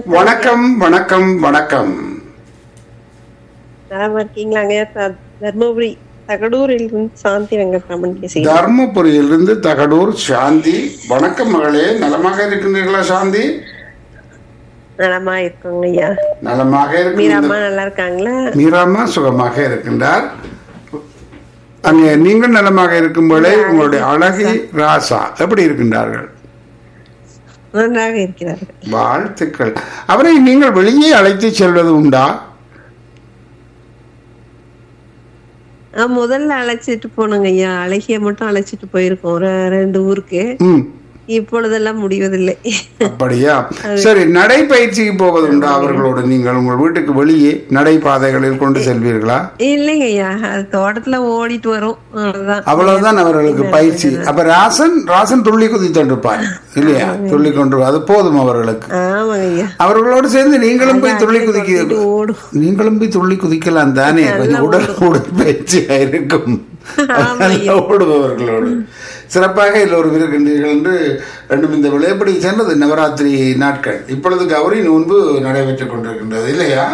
வணக்கம் வணக்கம் வணக்கம் நலமா இருக்கீங்களாங்க த- தர்மபுரி தகடூரில் இருந்து சாந்தி வெங்கட்ராமன் பேசுகிறேன் தர்மபுரியிலிருந்து தகடூர் சாந்தி வணக்கம் மகளே நலமாக இருக்கின்றீர்களா சாந்தி நலமா இருக்கோங்க ஐயா நலமாக இருக்கின்ற மீராம்மா நல்லா இருக்காங்களா மீராமா சுகமாக இருக்கின்றார் அங்கே நீங்கள் நலமாக இருக்கும் போதே உங்களுடைய அழகி ராசா எப்படி இருக்கின்றார்கள் நன்றாக இருக்கிறார்கள் வாழ்த்துக்கள் அவரை நீங்கள் வெளியே அழைத்து செல்வது உண்டா ஆ, முதல்ல அழைச்சிட்டு போனோங்க ஐயா அழகிய மட்டும் அழைச்சிட்டு போயிருக்கோம் ஒரு ரெண்டு ஊருக்கு ம் இப்பொழுதெல்லாம் முடிவதில்லை அப்படியா சரி நடைப்பயிற்சிக்கு போவது உண்டா அவர்களோடு நீங்கள் உங்கள் வீட்டுக்கு வெளியே நடைபாதைகளில் கொண்டு செல்வீர்களா இல்லைங்க ஐயா அது தோட்டத்துல ஓடிட்டு வரும் அவ்வளவுதான் அவ்வளவுதான் அவர்களுக்கு பயிற்சி அப்ப ராசன் ராசன் துள்ளி குதித்தொண்டிருப்பார் இல்லையா துள்ளி கொண்டு அது போதும் அவர்களுக்கு ஆமாங்க ஐயா அவர்களோடு சேர்ந்து நீங்களும் போய் துள்ளி குதிக்க இது ஓடும் நீங்களும் போய் துள்ளி குதிக்கலாம் தானே கொஞ்சம் உடல் உடற்பயிற்சியா இருக்கும் நல்லா ஓடுபவர்களோடு சிறப்பாக எல்லோரும் இருக்கின்றீர்கள் என்று ரெண்டும் இந்த விளையாப்படி சென்றது நவராத்திரி நாட்கள் இப்பொழுது கௌரி நோன்பு நடைபெற்றுக் கொண்டிருக்கின்றது இல்லையா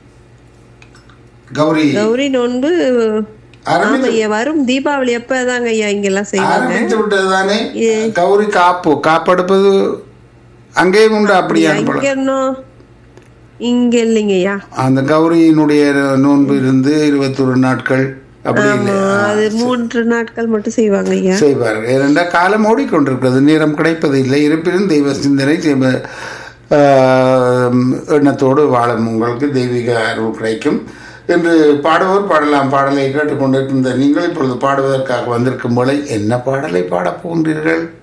கௌரி கௌரி நோன்பு ஆரம்பித்து ஆமா ஐயா வரும் தீபாவளி அப்பதாங்க ஐயா இங்கெல்லாம் செய்வாங்க ஆரம்பித்து விட்டது தானே கௌரி காப்பு காப்படுப்பது அங்கேயும் உண்டு அப்படியா இங்க இன்னும் இங்க இல்லைங்க ஐயா அந்த கௌரியினுடைய நோன்பு இருந்து இருபத்தொரு நாட்கள் அப்படி இல்லை அது மூன்று நாட்கள் மட்டும் செய்வாங்க ஐயா செய்வார்கள் ஏனென்றால் காலம் ஓடிக்கொண்டிருக்கிறது நேரம் கிடைப்பது இல்லை இருப்பினும் தெய்வ சிந்தனை செய்வ- ஆஹ், எண்ணத்தோடு வாழும் உங்களுக்கு தெய்வீக அருள் கிடைக்கும் என்று பாடுவோர் பாடலாம் பாடலை கேட்டுக்கொண்டிருக்கின்ற நீங்கள் இப்பொழுது பாடுவதற்காக வந்திருக்கும் போல என்ன பாடலை பாடப் போகின்றீர்கள்